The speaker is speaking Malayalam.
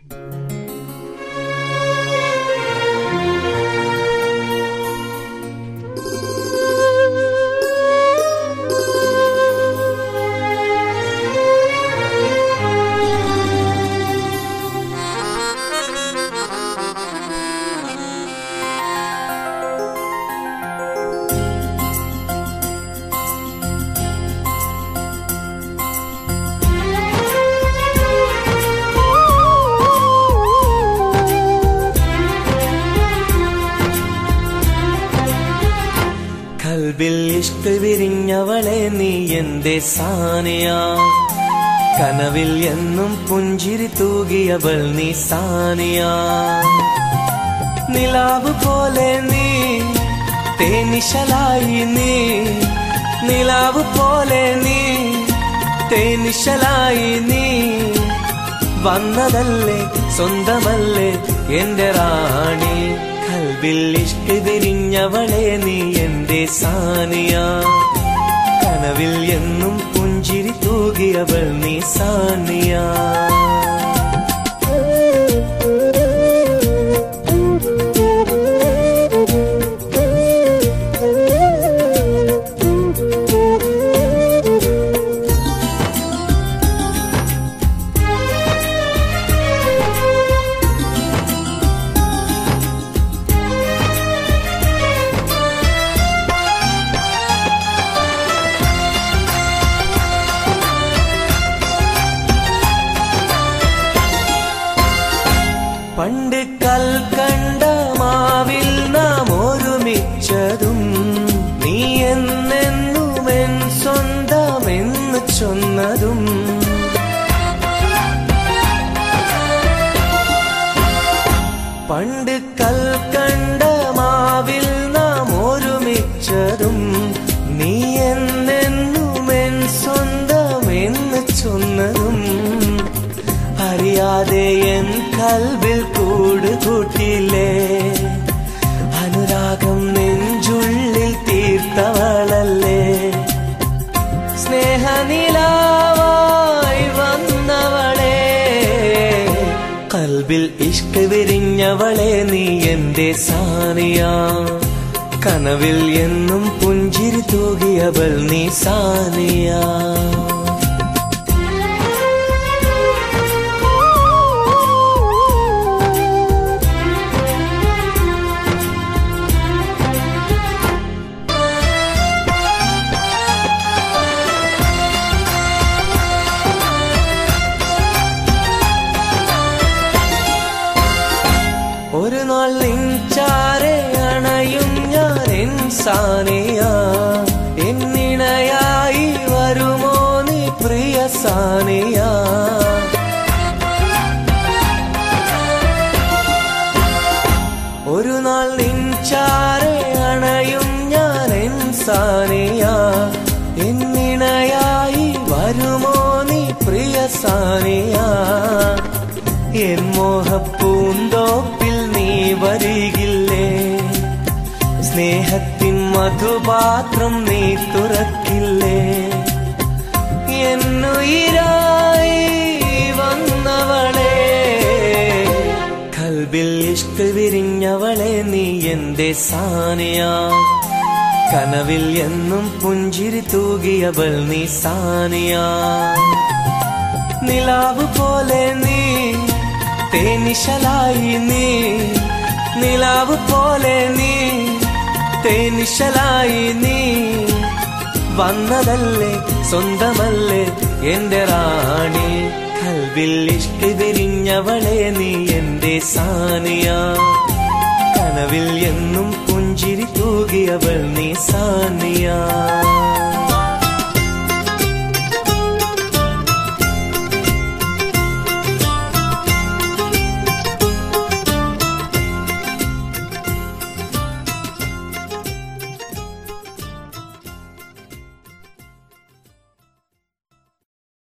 കൽബിൽ ഇഷ്ക വിരിഞ്ഞവളെ നീ എന്റെ സാനിയാ കനവിൽ എന്നും പുഞ്ചിരി തൂകിയവൾ നീ സാനിയാ നിലാവ് പോലെ നീ തേനിശലായി നീ നിലാവ് പോലെ നീ തേനിശലായി നീ വന്നതല്ലേ സ്വന്തമല്ലേ എന്റെ റാണി കൽബിൽ ഇഷ്ക വിരിഞ്ഞവളെ നീ എന്റെ സാനിയ കനവിൽ എന്നും പുഞ്ചിരി തൂകിയവൾ നീ സാനിയ പണ്ട് കൽക്കണ്ട മാവിൽ നാം ഒരുമിച്ചതും നീ എന്നെന്നും എൻ സ്വന്തമെന്ന് ചൊന്നതും പണ്ട് കൽക്കണ്ട മാവിൽ നാം ഒരുമിച്ചതും നീ എന്നെന്നും എൻ സ്വന്തമെന്ന് ചൊന്നതും അറിയാതെ എൻ കൽവിൽ കൂട് കൂട്ടിയില്ലേ അനുരാഗം നെഞ്ചുള്ളിൽ തീർത്തവളല്ലേ സ്നേഹനിലാവായി വന്നവളെ കൽബിൽ ഇഷ്ക വിരിഞ്ഞവളെ നീ എന്റെ സാനിയ കനവിൽ എന്നും പുഞ്ചിരി തൂകിയവൾ നീ സാനിയ ഒരു നാൾ നിൻചാരെ അണയും ഞാൻ എൻ സാനിയ എന്നിണയായി വരുമോ നീ പ്രിയ സാനിയ ഒരു നാൾ നിൻചാരെ അണയും ഞാൻ എൻ സാനിയ എന്നിണയായി വരുമോ നീ പ്രിയ സാനിയ എൻ മോഹപ്പൂന്തോപ്പിൽ നീ വരികില്ലേ സ്നേഹത്തിൻ മധുപാത്രം നീ തുറക്കില്ലേ എന്നുയിരായി വന്നവളെ കൽബിൽ ഇഷ്ക വിരിഞ്ഞവളെ നീ എന്റെ സാനിയ കനവിൽ എന്നും പുഞ്ചിരി തൂകിയവൾ നീ സാനിയ നിലാവ് പോലെ നീ തേനിശലായി നീ നിലാവ് പോലെ നീ തേനിശലായി നീ വന്നതല്ലേ സ്വന്തമല്ലേ എന്റെ റാണി കൽവിൽ ഇഷ്ക വിരിഞ്ഞവളെ നീ എന്റെ സാനിയ കനവിൽ എന്നും പുഞ്ചിരി തൂകിയവൾ നീ സാനിയ